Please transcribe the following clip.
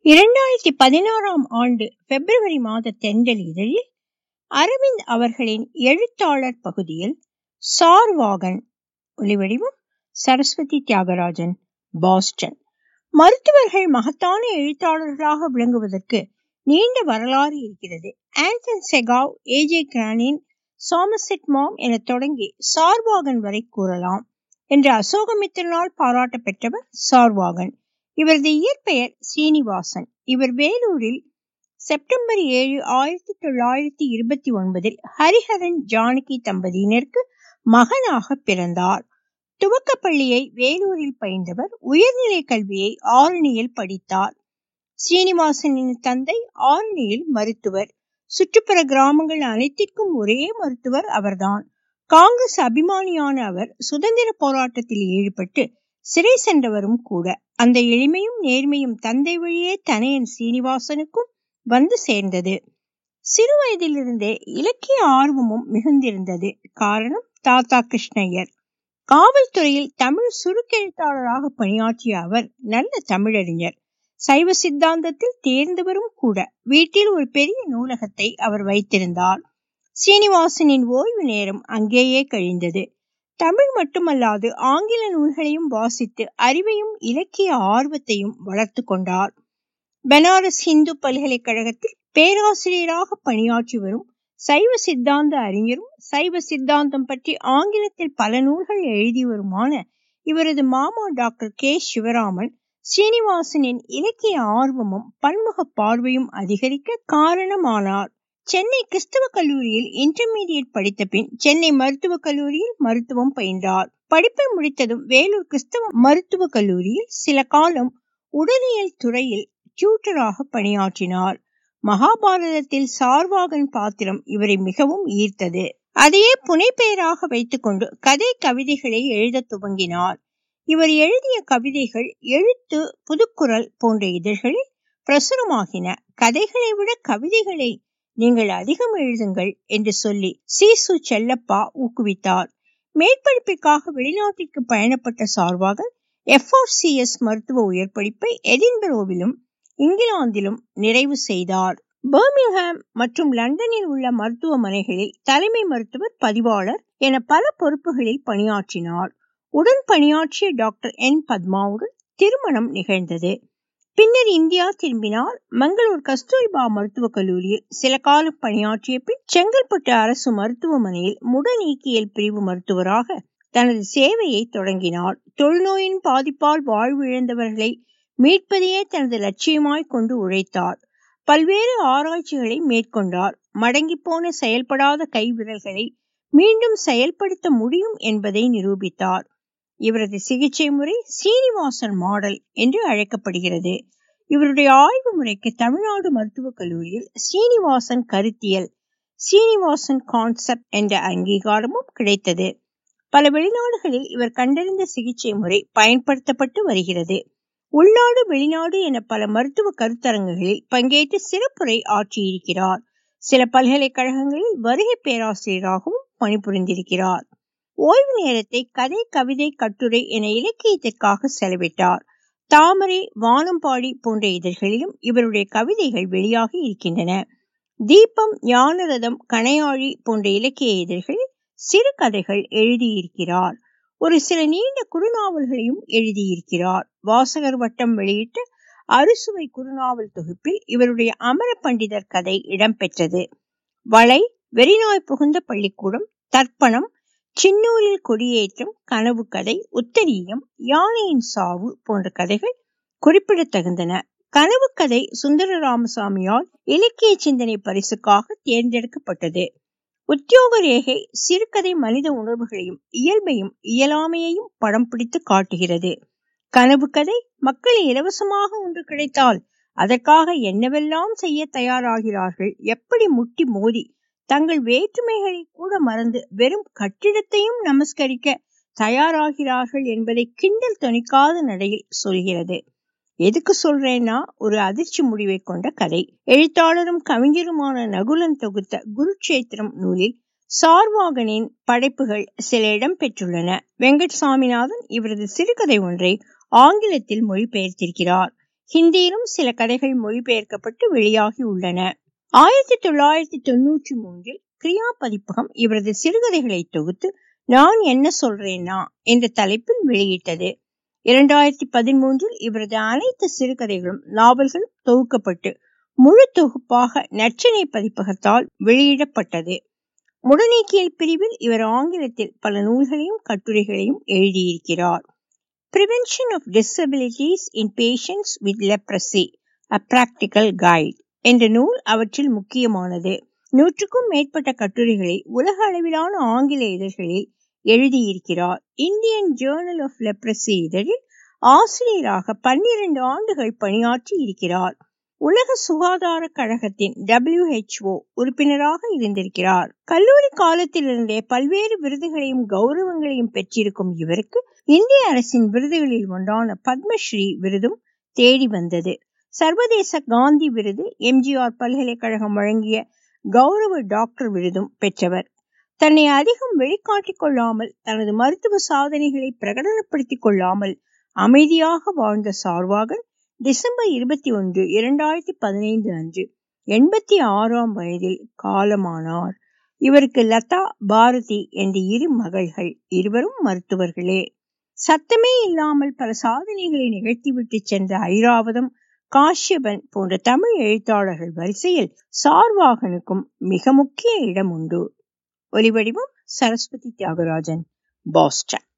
இரண்டாயிரத்தி பதினாறாம் ஆண்டு பிப்ரவரி மாத தென்றல் இதழில் அரவிந்த் அவர்களின் எழுத்தாளர் பகுதியில் சார்வாகன் ஒலிவடிவம் சரஸ்வதி தியாகராஜன் பாஸ்டன் மருத்துவர்கள் மகத்தான எழுத்தாளர்களாக விளங்குவதற்கு நீண்ட வரலாறு இருக்கிறது ஆண்டன் செகாவ் ஏஜே கிரானின் சாமசெட் மாம் என தொடங்கி சார்வாகன் வரை கூறலாம் என்ற அசோகமித்திரனால் பாராட்ட பெற்றவர் சார்வாகன் இவரது இயற்பெயர் சீனிவாசன் இவர் வேலூரில் செப்டம்பர் ஏழு ஆயிரத்தி தொள்ளாயிரத்தி இருபத்தி ஒன்பதில் ஹரிஹரன் ஜானகி தம்பதியினருக்கு மகனாக பிறந்தார் துவக்கப்பள்ளியை வேலூரில் பயின்றவர் உயர்நிலை கல்வியை ஆரணியில் படித்தார் சீனிவாசனின் தந்தை ஆரணியில் மருத்துவர் சுற்றுப்புற கிராமங்கள் அனைத்திற்கும் ஒரே மருத்துவர் அவர்தான் காங்கிரஸ் அபிமானியான அவர் சுதந்திர போராட்டத்தில் ஈடுபட்டு சிறை சென்றவரும் கூட அந்த எளிமையும் நேர்மையும் தந்தை வழியே தனையன் சீனிவாசனுக்கும் வந்து சேர்ந்தது சிறு வயதிலிருந்தே இலக்கிய ஆர்வமும் மிகுந்திருந்தது காரணம் தாத்தா கிருஷ்ணய்யர் காவல்துறையில் தமிழ் சுருக்கெழுத்தாளராக பணியாற்றிய அவர் நல்ல தமிழறிஞர் சைவ சித்தாந்தத்தில் தேர்ந்தவரும் கூட வீட்டில் ஒரு பெரிய நூலகத்தை அவர் வைத்திருந்தார் சீனிவாசனின் ஓய்வு நேரம் அங்கேயே கழிந்தது தமிழ் மட்டுமல்லாது ஆங்கில நூல்களையும் வாசித்து அறிவையும் இலக்கிய ஆர்வத்தையும் வளர்த்து கொண்டார் பனாரஸ் இந்து பல்கலைக்கழகத்தில் பேராசிரியராக பணியாற்றி வரும் சைவ சித்தாந்த அறிஞரும் சைவ சித்தாந்தம் பற்றி ஆங்கிலத்தில் பல நூல்கள் எழுதி வருமான இவரது மாமா டாக்டர் கே சிவராமன் சீனிவாசனின் இலக்கிய ஆர்வமும் பன்முக பார்வையும் அதிகரிக்க காரணமானார் சென்னை கிறிஸ்தவ கல்லூரியில் இன்டர்மீடியட் படித்த பின் சென்னை மருத்துவக் கல்லூரியில் மருத்துவம் பயின்றார் படிப்பை முடித்ததும் வேலூர் கிறிஸ்தவ மருத்துவக் கல்லூரியில் சில காலம் உடலியல் துறையில் டியூட்டராக பணியாற்றினார் மகாபாரதத்தில் சார்வாகன் பாத்திரம் இவரை மிகவும் ஈர்த்தது அதையே புனைப்பெயராக வைத்துக்கொண்டு கதை கவிதைகளை எழுத துவங்கினார் இவர் எழுதிய கவிதைகள் எழுத்து புதுக்குரல் போன்ற இதழ்களில் பிரசுரமாகின கதைகளை விட கவிதைகளை நீங்கள் அதிகம் எழுதுங்கள் என்று சொல்லி சீசு செல்லப்பா ஊக்குவித்தார் மேற்படிப்பிற்காக வெளிநாட்டிற்கு பயணப்பட்ட சார்பாக எஃப்ஆர்சிஎஸ் மருத்துவ உயர் படிப்பை எடின்பரோவிலும் இங்கிலாந்திலும் நிறைவு செய்தார் பர்மிங்ஹாம் மற்றும் லண்டனில் உள்ள மருத்துவமனைகளில் தலைமை மருத்துவர் பதிவாளர் என பல பொறுப்புகளில் பணியாற்றினார் உடன் பணியாற்றிய டாக்டர் என் பத்மாவுடன் திருமணம் நிகழ்ந்தது பின்னர் இந்தியா திரும்பினார் மங்களூர் கஸ்தூரிபா மருத்துவக் கல்லூரியில் சில காலம் பணியாற்றிய பின் செங்கல்பட்டு அரசு மருத்துவமனையில் முட நீக்கியல் பிரிவு மருத்துவராக தனது சேவையை தொடங்கினார் தொழுநோயின் பாதிப்பால் வாழ்விழந்தவர்களை மீட்பதையே தனது லட்சியமாய் கொண்டு உழைத்தார் பல்வேறு ஆராய்ச்சிகளை மேற்கொண்டார் மடங்கி போன செயல்படாத கைவிரல்களை மீண்டும் செயல்படுத்த முடியும் என்பதை நிரூபித்தார் இவரது சிகிச்சை முறை சீனிவாசன் மாடல் என்று அழைக்கப்படுகிறது இவருடைய ஆய்வு முறைக்கு தமிழ்நாடு மருத்துவக் கல்லூரியில் சீனிவாசன் கருத்தியல் சீனிவாசன் கான்செப்ட் என்ற அங்கீகாரமும் கிடைத்தது பல வெளிநாடுகளில் இவர் கண்டறிந்த சிகிச்சை முறை பயன்படுத்தப்பட்டு வருகிறது உள்நாடு வெளிநாடு என பல மருத்துவ கருத்தரங்குகளில் பங்கேற்று சிறப்புரை ஆற்றியிருக்கிறார் சில பல்கலைக்கழகங்களில் வருகை பேராசிரியராகவும் பணிபுரிந்திருக்கிறார் ஓய்வு நேரத்தை கதை கவிதை கட்டுரை என இலக்கியத்திற்காக செலவிட்டார் தாமரை வானம்பாடி போன்ற இதழ்களிலும் இவருடைய கவிதைகள் வெளியாகி இருக்கின்றன தீபம் ஞானரதம் கணையாழி போன்ற இலக்கிய இதழ்களில் சிறு கதைகள் எழுதியிருக்கிறார் ஒரு சில நீண்ட குறுநாவல்களையும் எழுதியிருக்கிறார் வாசகர் வட்டம் வெளியிட்ட அறுசுவை குறுநாவல் தொகுப்பில் இவருடைய அமர பண்டிதர் கதை இடம்பெற்றது வளை வெறிநாய் புகுந்த பள்ளிக்கூடம் தர்ப்பணம் சின்னூரில் கொடியேற்றம் கனவு கதை உத்தரீயம் யானையின் சாவு போன்ற கதைகள் குறிப்பிடத்தகுந்தன கனவு கதை சுந்தர ராமசாமியால் இலக்கிய சிந்தனை பரிசுக்காக தேர்ந்தெடுக்கப்பட்டது உத்தியோக ரேகை சிறுகதை மனித உணர்வுகளையும் இயல்பையும் இயலாமையையும் படம் பிடித்து காட்டுகிறது கனவு கதை மக்கள் இலவசமாக ஒன்று கிடைத்தால் அதற்காக என்னவெல்லாம் செய்ய தயாராகிறார்கள் எப்படி முட்டி மோதி தங்கள் வேற்றுமைகளை கூட மறந்து வெறும் கட்டிடத்தையும் நமஸ்கரிக்க தயாராகிறார்கள் என்பதை கிண்டல் தொனிக்காத நடையில் சொல்கிறது எதுக்கு சொல்றேன்னா ஒரு அதிர்ச்சி முடிவை கொண்ட கதை எழுத்தாளரும் கவிஞருமான நகுலன் தொகுத்த குருட்சேத்திரம் நூலில் சார்வாகனின் படைப்புகள் சில இடம் பெற்றுள்ளன வெங்கட் சாமிநாதன் இவரது சிறுகதை ஒன்றை ஆங்கிலத்தில் மொழிபெயர்த்திருக்கிறார் ஹிந்தியிலும் சில கதைகள் மொழிபெயர்க்கப்பட்டு வெளியாகி உள்ளன ஆயிரத்தி தொள்ளாயிரத்தி தொன்னூற்றி மூன்றில் கிரியா பதிப்பகம் இவரது சிறுகதைகளை தொகுத்து நான் என்ன சொல்றேன்னா என்ற தலைப்பில் வெளியிட்டது இரண்டாயிரத்தி பதிமூன்றில் இவரது அனைத்து சிறுகதைகளும் நாவல்களும் தொகுக்கப்பட்டு முழு தொகுப்பாக நற்றினை பதிப்பகத்தால் வெளியிடப்பட்டது முடநீக்கியல் பிரிவில் இவர் ஆங்கிலத்தில் பல நூல்களையும் கட்டுரைகளையும் எழுதியிருக்கிறார் Prevention of Disabilities in Patients with Leprosy A Practical Guide என்ற நூல் அவற்றில் முக்கியமானது நூற்றுக்கும் மேற்பட்ட கட்டுரைகளை உலக அளவிலான ஆங்கில இதழ்களில் எழுதியிருக்கிறார் இந்தியன் ஜேர்னல் ஆஃப் லெப்ரசி இதழில் ஆசிரியராக பன்னிரண்டு ஆண்டுகள் பணியாற்றி இருக்கிறார் உலக சுகாதார கழகத்தின் டபிள்யூஹெச்ஓ உறுப்பினராக இருந்திருக்கிறார் கல்லூரி காலத்திலிருந்தே பல்வேறு விருதுகளையும் கௌரவங்களையும் பெற்றிருக்கும் இவருக்கு இந்திய அரசின் விருதுகளில் ஒன்றான பத்மஸ்ரீ விருதும் தேடி வந்தது சர்வதேச காந்தி விருது எம்ஜிஆர் பல்கலைக்கழகம் வழங்கிய கௌரவ டாக்டர் விருதும் பெற்றவர் தன்னை அதிகம் வெளிக்காட்டிக் கொள்ளாமல் தனது மருத்துவ சாதனைகளை பிரகடனப்படுத்திக் கொள்ளாமல் அமைதியாக வாழ்ந்த சார்வாகன் டிசம்பர் இருபத்தி ஒன்று இரண்டாயிரத்தி பதினைந்து அன்று எண்பத்தி ஆறாம் வயதில் காலமானார் இவருக்கு லதா பாரதி என்ற இரு மகள்கள் இருவரும் மருத்துவர்களே சத்தமே இல்லாமல் பல சாதனைகளை நிகழ்த்திவிட்டு சென்ற ஐராவதம் காஷ்யபன் போன்ற தமிழ் எழுத்தாளர்கள் வரிசையில் சார்வாகனுக்கும் மிக முக்கிய இடம் உண்டு ஒலிவடிவம் சரஸ்வதி தியாகராஜன் பாஸ்டன்